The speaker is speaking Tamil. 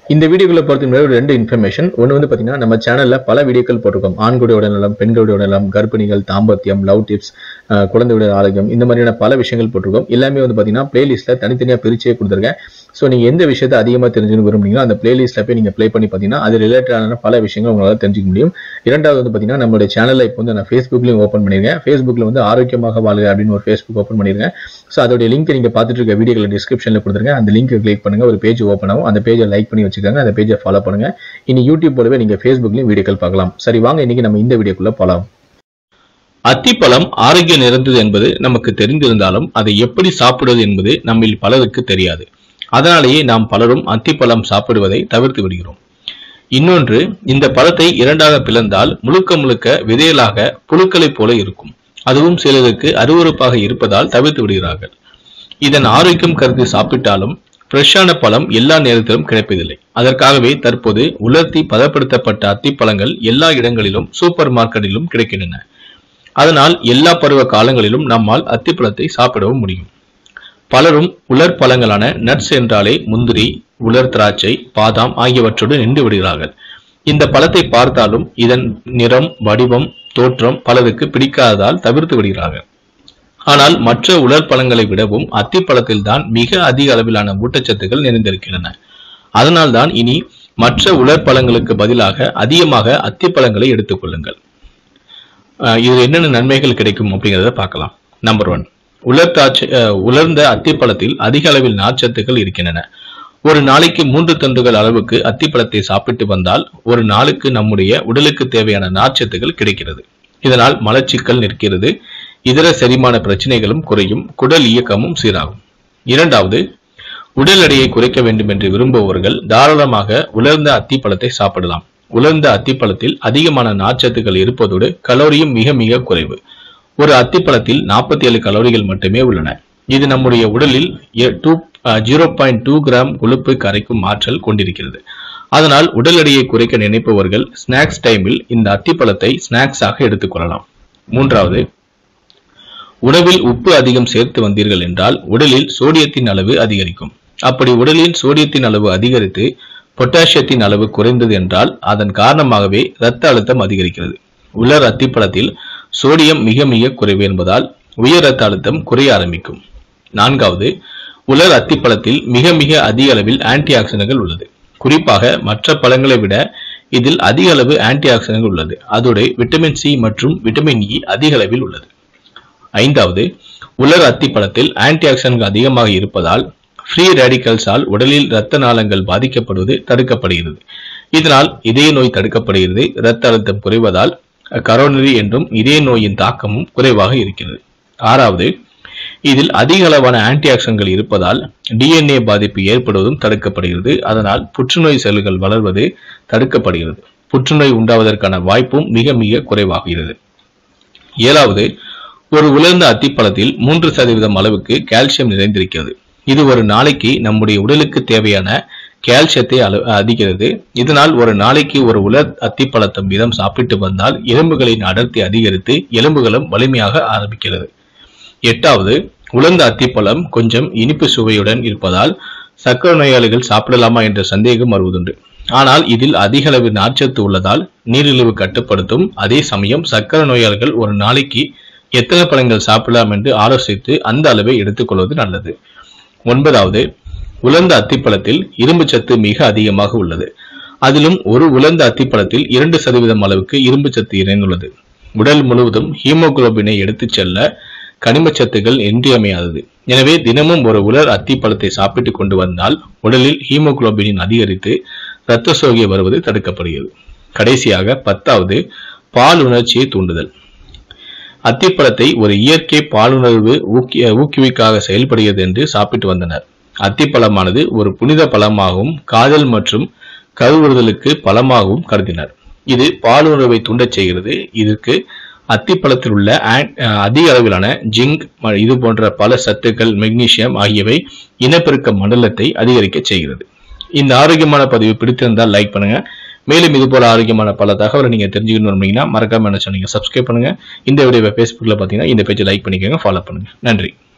இந்த வீடியோக்குள்ள பொறுத்த முன்னாடி ஒரு ரெண்டு இன்ஃபர்மேஷன் ஒன்று வந்து பார்த்தீங்கன்னா நம்ம சேனல்ல பல வீடியோக்கள் போட்டிருக்கோம் ஆண்களுடைய உடல்நலம் பெண்களுடைய உடல்நலம் கர்ப்பிணிகள் தாம்பத்தியம் லவ் டிப்ஸ் குழந்தையுடைய ஆரோக்கியம் இந்த மாதிரியான பல விஷயங்கள் போட்டிருக்கோம் எல்லாமே வந்து பார்த்தீங்கன்னா பிளேலிஸ்ட்ல தனித்தனியாக பிரிச்சே கொடுத்துருக்கேன் ஸோ நீங்க எந்த விஷயத்தை அதிகமாக தெரிஞ்சுக்கணும் விரும்புறீங்களோ அந்த பிளேலிஸ்ட்ல போய் நீங்க ப்ளே பண்ணி பார்த்தீங்கன்னா அது ரிலேட்டடான பல விஷயங்கள் உங்களால் தெரிஞ்சுக்க முடியும் இரண்டாவது வந்து பார்த்தீங்கன்னா நம்மளுடைய சேனல்ல இப்போ வந்து நான் ஃபேஸ்புக்லையும் ஓப்பன் பண்ணியிருக்கேன் ஃபேஸ்புக்ல வந்து ஆரோக்கியமாக வாழ்க அப்படின்னு ஒரு ஃபேஸ்புக் ஓப்பன் பண்ணியிருக்கேன் ஸோ அதோடைய லிங்க் நீங்க பார்த்துட்டு இருக்க வீடியோக்களை டிஸ்கிரிப்ஷன்ல கொடுத்துருக்கேன் அந்த லிங்க் கிளிக் பண்ணுங்க ஒரு பேஜ் ஓப்பன் ஆகும் அந்த பேஜை லைக் பண்ணி வச்சுக்கோங்க அந்த பேஜை ஃபாலோ பண்ணுங்க இனி யூடியூப் போலவே நீங்க ஃபேஸ்புக்லயும் வீடியோக்கள் பார்க்கலாம் சரி வாங்க இன்னைக்கு நம்ம இந்த வீடியோக்குள்ள போலாம் அத்திப்பழம் ஆரோக்கியம் நிறைந்தது என்பது நமக்கு தெரிந்திருந்தாலும் அதை எப்படி சாப்பிடுவது என்பது நம்மில் பலருக்கு தெரியாது அதனாலேயே நாம் பலரும் அத்திப்பழம் சாப்பிடுவதை தவிர்த்து விடுகிறோம் இன்னொன்று இந்த பழத்தை இரண்டாக பிளந்தால் முழுக்க முழுக்க விதையலாக புழுக்களைப் போல இருக்கும் அதுவும் சிலருக்கு அருவருப்பாக இருப்பதால் தவிர்த்து விடுகிறார்கள் இதன் ஆரோக்கியம் கருதி சாப்பிட்டாலும் ஃப்ரெஷ்ஷான பழம் எல்லா நேரத்திலும் கிடைப்பதில்லை அதற்காகவே தற்போது உலர்த்தி பதப்படுத்தப்பட்ட அத்திப்பழங்கள் எல்லா இடங்களிலும் சூப்பர் மார்க்கெட்டிலும் கிடைக்கின்றன அதனால் எல்லா பருவ காலங்களிலும் நம்மால் அத்திப்பழத்தை சாப்பிடவும் முடியும் பலரும் உலர் பழங்களான நட்ஸ் என்றாலே முந்திரி உலர் திராட்சை பாதாம் ஆகியவற்றோடு நின்று விடுகிறார்கள் இந்த பழத்தை பார்த்தாலும் இதன் நிறம் வடிவம் தோற்றம் பலருக்கு பிடிக்காததால் தவிர்த்து விடுகிறார்கள் ஆனால் மற்ற உலர் பழங்களை விடவும் அத்திப்பழத்தில் தான் மிக அதிக அளவிலான ஊட்டச்சத்துக்கள் நிறைந்திருக்கின்றன அதனால்தான் இனி மற்ற உலர் பழங்களுக்கு பதிலாக அதிகமாக அத்திப்பழங்களை எடுத்துக்கொள்ளுங்கள் அஹ் இது என்னென்ன நன்மைகள் கிடைக்கும் அப்படிங்கிறத பார்க்கலாம் நம்பர் ஒன் உலர் திராட்சை அஹ் உலர்ந்த அத்திப்பழத்தில் அதிக அளவில் நார்ச்சத்துக்கள் இருக்கின்றன ஒரு நாளைக்கு மூன்று தண்டுகள் அளவுக்கு அத்திப்பழத்தை சாப்பிட்டு வந்தால் ஒரு நாளுக்கு நம்முடைய உடலுக்கு தேவையான நார்ச்சத்துகள் கிடைக்கிறது இதனால் மலச்சிக்கல் நிற்கிறது இதர செரிமான பிரச்சனைகளும் குறையும் குடல் இயக்கமும் சீராகும் இரண்டாவது உடல் எடையை குறைக்க வேண்டும் என்று விரும்புபவர்கள் தாராளமாக உலர்ந்த அத்திப்பழத்தை சாப்பிடலாம் உலர்ந்த அத்திப்பழத்தில் அதிகமான நார்ச்சத்துக்கள் இருப்பதோடு கலோரியும் மிக மிக குறைவு ஒரு அத்திப்பழத்தில் நாற்பத்தி ஏழு கலோரிகள் மட்டுமே உள்ளன இது நம்முடைய உடலில் two zero point two gram கொழுப்பை கரைக்கும் ஆற்றல் கொண்டிருக்கிறது அதனால் உடல் எடையை குறைக்க நினைப்பவர்கள் ஸ்நாக்ஸ் டைமில் இந்த அத்திப்பழத்தை ஸ்நாக்ஸாக எடுத்துக்கொள்ளலாம் மூன்றாவது உணவில் உப்பு அதிகம் சேர்த்து வந்தீர்கள் என்றால் உடலில் சோடியத்தின் அளவு அதிகரிக்கும் அப்படி உடலில் சோடியத்தின் அளவு அதிகரித்து பொட்டாசியத்தின் அளவு குறைந்தது என்றால் அதன் காரணமாகவே இரத்த அழுத்தம் அதிகரிக்கிறது உலர் அத்திப்பழத்தில் சோடியம் மிக மிக குறைவு என்பதால் உயர் இரத்த அழுத்தம் குறைய ஆரம்பிக்கும் நான்காவது உலர் அத்திப்பழத்தில் மிக மிக அதிக அளவில் ஆன்டி ஆக்சிடன்ட்கள் உள்ளது குறிப்பாக மற்ற பழங்களை விட இதில் அதிக அளவு ஆன்டி ஆக்சிடன்ட்கள் உள்ளது அதோடு விட்டமின் சி மற்றும் விட்டமின் இ அதிக அளவில் உள்ளது ஐந்தாவது உலர் அத்திப்பழத்தில் ஆன்டி ஆக்சிடன்ட்கள் அதிகமாக இருப்பதால் ஃப்ரீ ரேடிக்கல்ஸால் உடலில் இரத்த நாளங்கள் பாதிக்கப்படுவது தடுக்கப்படுகிறது இதனால் இதய நோய் தடுக்கப்படுகிறது இரத்த அழுத்தம் குறைவதால் கரோனரி என்றும் இதய நோயின் தாக்கமும் குறைவாக இருக்கிறது ஆறாவது இதில் அதிக அளவான ஆன்டி ஆக்சிடன்ட்கள் இருப்பதால் டிஎன்ஏ பாதிப்பு ஏற்படுவதும் தடுக்கப்படுகிறது அதனால் புற்றுநோய் செல்கள் வளர்வது தடுக்கப்படுகிறது புற்றுநோய் உண்டாவதற்கான வாய்ப்பும் மிக மிக குறைவாகிறது ஏழாவது ஒரு உலர்ந்த அத்திப்பழத்தில் மூன்று சதவீதம் அளவுக்கு கால்சியம் நிறைந்திருக்கிறது இது ஒரு நாளைக்கு நம்முடைய உடலுக்கு தேவையான கால்சியத்தை அள அதிகிறது இதனால் ஒரு நாளைக்கு ஒரு உலர் அத்திப்பழத்தம் வீதம் சாப்பிட்டு வந்தால் எலும்புகளின் அடர்த்தி அதிகரித்து எலும்புகளும் வலிமையாக ஆரம்பிக்கிறது எட்டாவது உலர்ந்த அத்திப்பழம் கொஞ்சம் இனிப்பு சுவையுடன் இருப்பதால் சர்க்கரை நோயாளிகள் சாப்பிடலாமா என்ற சந்தேகம் வருவதுண்டு ஆனால் இதில் அதிக அளவு நார்ச்சத்து உள்ளதால் நீரிழிவு கட்டுப்படுத்தும் அதே சமயம் சர்க்கரை நோயாளிகள் ஒரு நாளைக்கு எத்தனை பழங்கள் சாப்பிடலாம் என்று ஆலோசித்து அந்த அளவை எடுத்துக்கொள்வது நல்லது ஒன்பதாவது உலர்ந்த அத்திப்பழத்தில் இரும்பு சத்து மிக அதிகமாக உள்ளது அதிலும் ஒரு உலர்ந்த அத்திப்பழத்தில் இரண்டு சதவீதம் அளவுக்கு இரும்பு சத்து இணைந்துள்ளது உடல் முழுவதும் ஹீமோகுளோபினை எடுத்துச் செல்ல கனிமச்சத்துகள் இன்றியமையாதது எனவே தினமும் ஒரு உலர் அத்திப்பழத்தை சாப்பிட்டு கொண்டு வந்தால் உடலில் ஹீமோகுளோபினின் அதிகரித்து இரத்த சோகை வருவது தடுக்கப்படுகிறது கடைசியாக பத்தாவது பால் உணர்ச்சியை தூண்டுதல் அத்திப்பழத்தை ஒரு இயற்கை பாலுணர்வு ஊக்கி ஊக்குவிக்காக செயல்படுகிறது என்று சாப்பிட்டு வந்தனர் அத்திப்பழமானது ஒரு புனித பழமாகவும் காதல் மற்றும் கருவுறுதலுக்கு பழமாகவும் கருதினர் இது பாலுணர்வை தூண்டச் செய்கிறது இதற்கு அத்திப்பழத்தில் உள்ள ஆன்- அஹ் அதிக அளவிலான ஜிங்க் ம- இது போன்ற பல சத்துக்கள் மெக்னீசியம் ஆகியவை இனப்பெருக்க மண்டலத்தை அதிகரிக்க செய்கிறது இந்த ஆரோக்கியமான பதிவு பிடித்திருந்தால் லைக் பண்ணுங்க மேலும் இது போல ஆரோக்கியமான பல தகவலை நீங்க தெரிஞ்சுக்கணும் அப்படின்னா மறக்காம என்ன சொன்னீங்க சப்ஸ்கிரைப் பண்ணுங்க இந்த வீடியோவை ஃபேஸ்புக்ல பாத்தீங்கன்னா இந்த பேஜை லைக் பண்ணிக்கோங்க ஃபாலோ பண்ணுங்க நன்றி